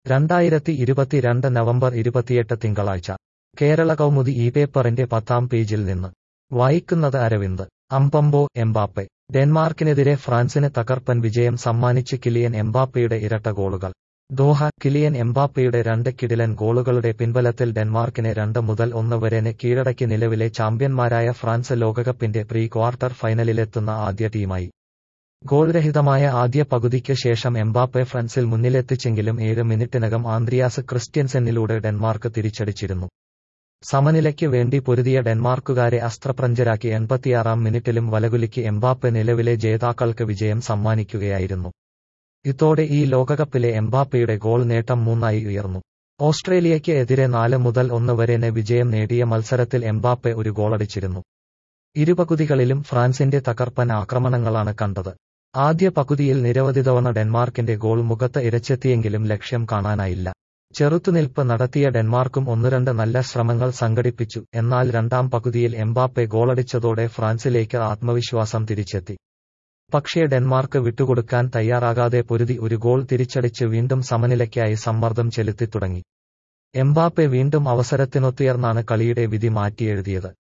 രണ്ടായിരത്തി ഇരുപത്തിരണ്ട് നവംബർ ഇരുപത്തിയെട്ട് തിങ്കളാഴ്ച കേരള കൗമുദി ഈ പേപ്പറിന്റെ പത്താം പേജിൽ നിന്ന് വായിക്കുന്നത് അരവിന്ദ് അമ്പമ്പോ എംബാപ്പെ ഡെൻമാർക്കിനെതിരെ ഫ്രാൻസിന് തകർപ്പൻ വിജയം സമ്മാനിച്ച് കിലിയൻ എംബാപ്പയുടെ ഇരട്ട ഗോളുകൾ ദോഹ കിലിയൻ എംബാപ്പയുടെ രണ്ട് കിടിലൻ ഗോളുകളുടെ പിൻബലത്തിൽ ഡെൻമാർക്കിനെ രണ്ട് മുതൽ ഒന്ന് വരെന് കീഴടക്കി നിലവിലെ ചാമ്പ്യന്മാരായ ഫ്രാൻസ് ലോകകപ്പിന്റെ പ്രീ ക്വാർട്ടർ ഫൈനലിലെത്തുന്ന ആദ്യ ടീമായി ഗോൾരഹിതമായ ആദ്യ പകുതിക്ക് ശേഷം എംബാപ്പെ ഫ്രാൻസിൽ മുന്നിലെത്തിച്ചെങ്കിലും ഏഴ് മിനിറ്റിനകം ആന്ത്രിയാസ് ക്രിസ്ത്യൻസെന്നിലൂടെ ഡെൻമാർക്ക് തിരിച്ചടിച്ചിരുന്നു സമനിലയ്ക്ക് വേണ്ടി പൊരുതിയ ഡെൻമാർക്കുകാരെ അസ്ത്രപ്രഞ്ചരാക്കി എൺപത്തിയാറാം മിനിറ്റിലും വലകുലിക്ക് എംബാപ്പെ നിലവിലെ ജേതാക്കൾക്ക് വിജയം സമ്മാനിക്കുകയായിരുന്നു ഇതോടെ ഈ ലോകകപ്പിലെ എംബാപ്പയുടെ ഗോൾ നേട്ടം മൂന്നായി ഉയർന്നു ഓസ്ട്രേലിയയ്ക്ക് എതിരെ നാല് മുതൽ ഒന്ന് വരെന് വിജയം നേടിയ മത്സരത്തിൽ എംബാപ്പെ ഒരു ഗോളടിച്ചിരുന്നു ഇരുപകുതികളിലും ഫ്രാൻസിന്റെ തകർപ്പൻ ആക്രമണങ്ങളാണ് കണ്ടത് ആദ്യ പകുതിയിൽ നിരവധി തവണ ഡെൻമാർക്കിന്റെ ഗോൾ മുഖത്ത് ഇരച്ചെത്തിയെങ്കിലും ലക്ഷ്യം കാണാനായില്ല ചെറുത്തുനിൽപ്പ് നടത്തിയ ഡെൻമാർക്കും ഒന്നുരണ്ട് നല്ല ശ്രമങ്ങൾ സംഘടിപ്പിച്ചു എന്നാൽ രണ്ടാം പകുതിയിൽ എംബാപ്പെ ഗോളടിച്ചതോടെ ഫ്രാൻസിലേക്ക് ആത്മവിശ്വാസം തിരിച്ചെത്തി പക്ഷേ ഡെൻമാർക്ക് വിട്ടുകൊടുക്കാൻ തയ്യാറാകാതെ പൊരുതി ഒരു ഗോൾ തിരിച്ചടിച്ച് വീണ്ടും സമനിലയ്ക്കായി സമ്മർദ്ദം ചെലുത്തി തുടങ്ങി എംബാപ്പെ വീണ്ടും അവസരത്തിനൊത്തുയർന്നാണ് കളിയുടെ വിധി മാറ്റിയെഴുതിയത്